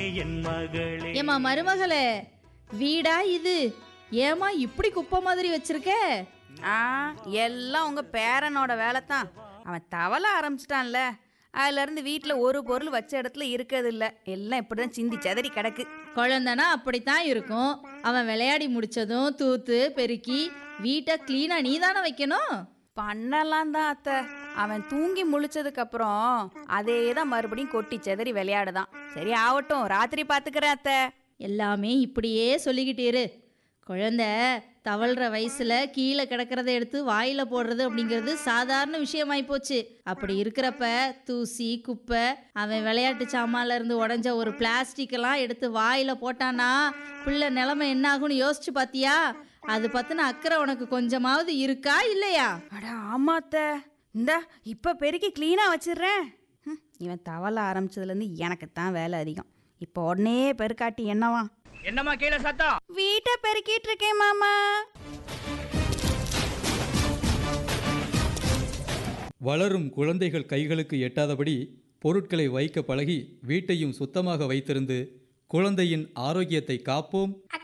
என் மகளே ஏமா மருமகளே வீடா இது ஏமா இப்படி குப்பை மாதிரி வச்சிருக்க ஆ எல்லாம் உங்க பேரனோட வேலை தான் அவன் தவள ஆரம்பிச்சிட்டான்ல அதுல இருந்து வீட்டில் ஒரு பொருள் வச்ச இடத்துல இருக்கிறது இல்ல எல்லாம் இப்படிதான் சிந்தி சதறி கிடக்கு குழந்தைனா அப்படித்தான் இருக்கும் அவன் விளையாடி முடிச்சதும் தூத்து பெருக்கி வீட்டை கிளீனா நீ தானே வைக்கணும் பண்ணலாம் தான் அத்தை அவன் தூங்கி முழிச்சதுக்கு அப்புறம் அதே தான் மறுபடியும் கொட்டி செதறி விளையாடுதான் சரி ஆகட்டும் ராத்திரி பாத்துக்கிறேன் அத்தை எல்லாமே இப்படியே சொல்லிக்கிட்டு இரு குழந்தை தவழ்ற வயசுல கீழே கிடக்கிறத எடுத்து வாயில போடுறது அப்படிங்கிறது சாதாரண விஷயமாயி போச்சு அப்படி இருக்கிறப்ப தூசி குப்பை அவன் விளையாட்டு சாமான்ல இருந்து உடஞ்ச ஒரு பிளாஸ்டிக் எல்லாம் எடுத்து வாயில போட்டானா பிள்ளை நிலைமை என்ன ஆகும்னு யோசிச்சு பாத்தியா அது பத்தின அக்கறை உனக்கு கொஞ்சமாவது இருக்கா இல்லையா அட ஆமா அத்தை இந்தா இப்ப பெருக்கி கிளீனா வச்சிடுறேன் ஹம், இவன் தவள ஆரம்பிச்சதுல இருந்து எனக்கு தான் வேலை அதிகம் இப்போ உடனே பெருக்காட்டி என்னவா என்னம்மா கீழே சத்தம் வீட்டை பெருக்கிட்டு இருக்கேன் மாமா வளரும் குழந்தைகள் கைகளுக்கு எட்டாதபடி பொருட்களை வைக்க பழகி வீட்டையும் சுத்தமாக வைத்திருந்து குழந்தையின் ஆரோக்கியத்தை காப்போம்